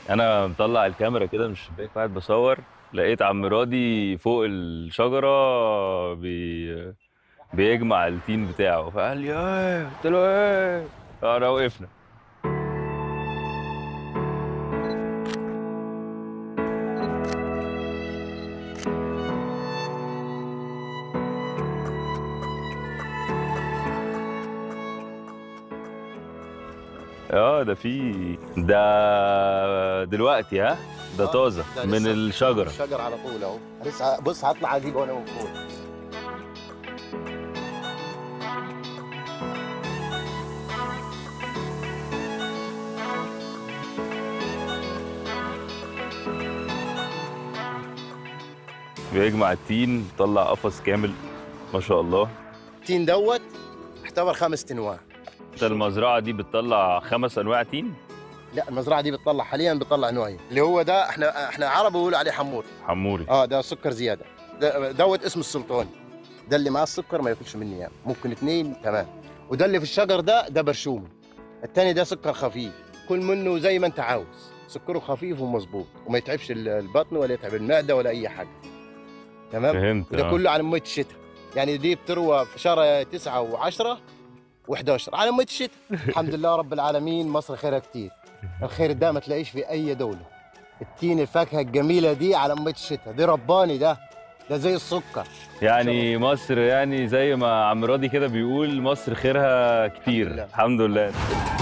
انا مطلع الكاميرا كده من الشباك قاعد بصور لقيت عم راضي فوق الشجره بي... بيجمع التين بتاعه فقال لي ايه قلت له ايه انا وقفنا اه ده في ده دلوقتي ها ده آه، طازه ده من لسه- الشجره الشجر على طول اهو لسه بص هطلع اجيبه انا من فوق بيجمع التين طلع قفص كامل ما شاء الله التين دوت احتوى خمس تنواه انت المزرعه دي بتطلع خمس انواع تين لا المزرعه دي بتطلع حاليا بتطلع نوعين اللي هو ده احنا احنا عرب بيقولوا عليه حمور حموري اه ده سكر زياده ده دوت اسمه السلطاني ده اللي معاه السكر ما ياكلش مني يعني ممكن اثنين تمام وده اللي في الشجر ده ده برشومي الثاني ده سكر خفيف كل منه زي ما انت عاوز سكره خفيف ومظبوط وما يتعبش ال- البطن ولا يتعب المعده ولا اي حاجه تمام فهمت وده آه. كله على ميه الشتاء يعني دي بتروى في شهر 9 و10 و11 على ميه الشتاء الحمد لله رب العالمين مصر خيرها كتير الخير ده ما تلاقيش في اي دوله التين الفاكهه الجميله دي على ميه الشتاء دي رباني ده ده زي السكر يعني مصر يعني زي ما عم راضي كده بيقول مصر خيرها كتير لله. الحمد لله